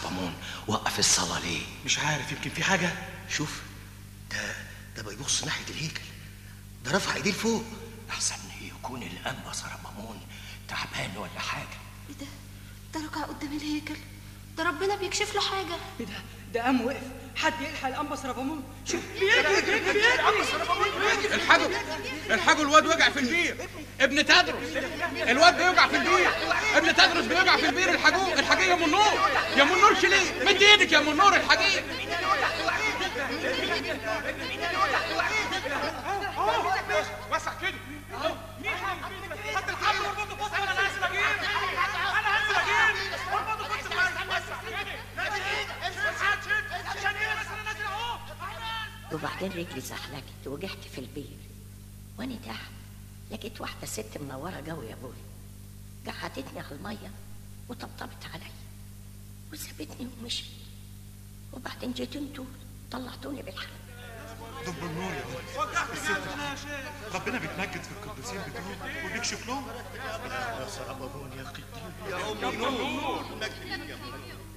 ربامون وقف الصلاة ليه مش عارف يمكن في حاجة شوف ده ده بيبص ناحية الهيكل ده رفع ايديه لفوق أحسن يكون الأنبا ربامون تعبان ولا حاجة ايه ده ده ركع قدام الهيكل ده ربنا بيكشف له حاجه ايه ده ده قام وقف حد يلحق الانبس ربامون شوف بيجري بيجري بيجري الحاجوا الحاجوا الواد وقع في البير ابن تدرس الواد بيوقع في البير ابن تدرس بيوقع في البير الحاجوه الحاجيه يا ام النور يا ام النور شيليه مد ايدك يا ام النور الحاجيه وسع كده مين هات الحبل واربطه في وسط انا لازم اجيب انا هنزل اجيب واربطه في وسط عشان ايه بس انا نازل اهو وبعدين رجلي زحلقت وجعت في البير وانا تحت لقيت واحده ست منوره جو يا ابوي قعدتني على الميه وطبطبت عليا وسابتني ومشيت وبعدين جيت انتوا طلعتوني بالحق دب النور يا ولد الست ربنا بيتمجد في القديسين بتوعه وبيكشف لهم يا سربابون يا قديس يا ام النور